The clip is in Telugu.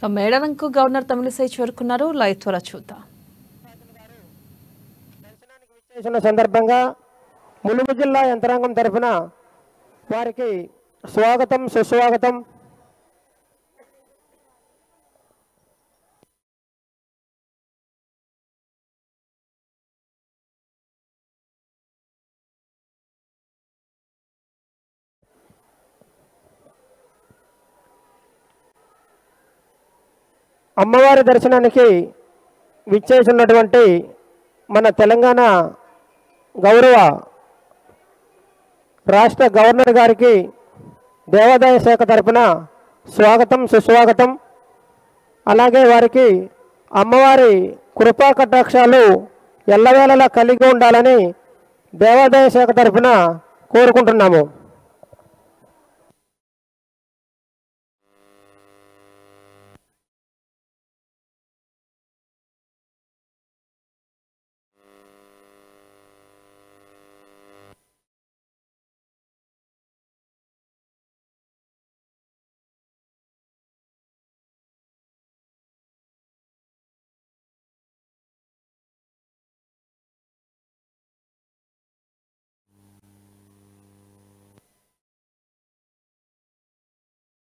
ఇక మేడారంకు గవర్నర్ తమిళిసై చేరుకున్నారు లైవ్ త్వర చూద్దాం చేసిన సందర్భంగా ములుగు జిల్లా యంత్రాంగం తరఫున వారికి స్వాగతం సుస్వాగతం అమ్మవారి దర్శనానికి విచ్చేసినటువంటి మన తెలంగాణ గౌరవ రాష్ట్ర గవర్నర్ గారికి దేవాదాయ శాఖ తరపున స్వాగతం సుస్వాగతం అలాగే వారికి అమ్మవారి కృపా కటాక్షాలు ఎల్లవేళలా కలిగి ఉండాలని దేవాదాయ శాఖ తరపున కోరుకుంటున్నాము